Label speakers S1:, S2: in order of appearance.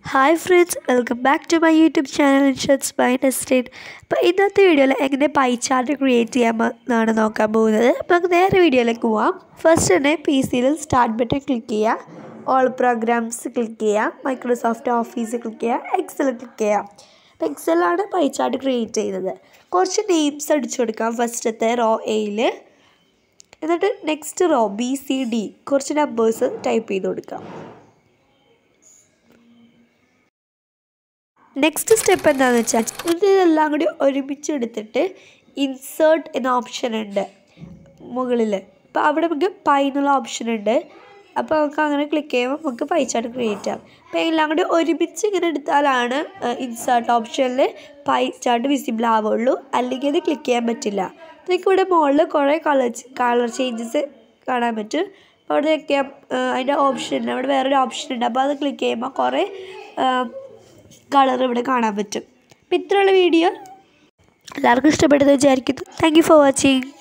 S1: hi friends welcome back to my YouTube channel insurance by estate അപ്പോൾ ഇന്നത്തെ വീഡിയോയിൽ എങ്ങനെ പൈ ചാർട്ട് ക്രിയേറ്റ് ചെയ്യാമെന്നാണ് നോക്കാൻ പോകുന്നത് അപ്പോൾ നമുക്ക് നേരെ വീഡിയോയിലേക്ക് പോവാം ഫസ്റ്റ് തന്നെ പി സിയിൽ സ്റ്റാർട്ട് ബട്ടൺ ക്ലിക്ക് ചെയ്യുക ഓൾ പ്രോഗ്രാംസ് ക്ലിക്ക് ചെയ്യുക മൈക്രോസോഫ്റ്റ് ഓഫീസ് ക്ലിക്ക് ചെയ്യുക എക്സൽ ക്ലിക്ക് ചെയ്യുക അപ്പോൾ എക്സലാണ് പൈ ചാർട്ട് ക്രിയേറ്റ് ചെയ്യുന്നത് കുറച്ച് നെയിംസ് അടിച്ചു കൊടുക്കാം ഫസ്റ്റത്തെ റോ എയിൽ എന്നിട്ട് next row B C D കുറച്ച് നമ്പേഴ്സ് ടൈപ്പ് ചെയ്ത് കൊടുക്കാം നെക്സ്റ്റ് സ്റ്റെപ്പ് എന്താണെന്ന് വെച്ചാൽ ഇതെല്ലാം കൂടി ഒരുമിച്ച് എടുത്തിട്ട് ഇൻസേർട്ട് എന്ന ഓപ്ഷൻ ഉണ്ട് മുകളിൽ അപ്പോൾ അവിടെ നമുക്ക് പൈ എന്നുള്ള ഓപ്ഷൻ ഉണ്ട് അപ്പോൾ നമുക്ക് അങ്ങനെ ക്ലിക്ക് ചെയ്യുമ്പോൾ നമുക്ക് പൈ ചാർട്ട് ക്രിയേറ്റ് ചെയ്യാം അപ്പോൾ എല്ലാം കൂടി ഒരുമിച്ച് ഇങ്ങനെ എടുത്താലാണ് ഇൻസേർട്ട് ഓപ്ഷനിൽ പൈ ചാർട്ട് വിസിബിൾ ആവുള്ളൂ അല്ലെങ്കിൽ അത് ക്ലിക്ക് ചെയ്യാൻ പറ്റില്ല നിങ്ങൾക്ക് ഇവിടെ മുകളിൽ കുറേ കളർ കളർ ചേഞ്ചസ് കാണാൻ പറ്റും അപ്പോൾ അവിടെ വെക്കാം അതിൻ്റെ ഓപ്ഷൻ അവിടെ വേറൊരു ഓപ്ഷൻ ഉണ്ട് അപ്പോൾ അത് ക്ലിക്ക് ചെയ്യുമ്പോൾ കുറേ കളർ ഇവിടെ കാണാൻ പറ്റും അപ്പോൾ ഇത്രയുള്ള വീഡിയോ എല്ലാവർക്കും ഇഷ്ടപ്പെട്ടെന്ന് വിചാരിക്കുന്നു താങ്ക് യു ഫോർ വാച്ചിങ്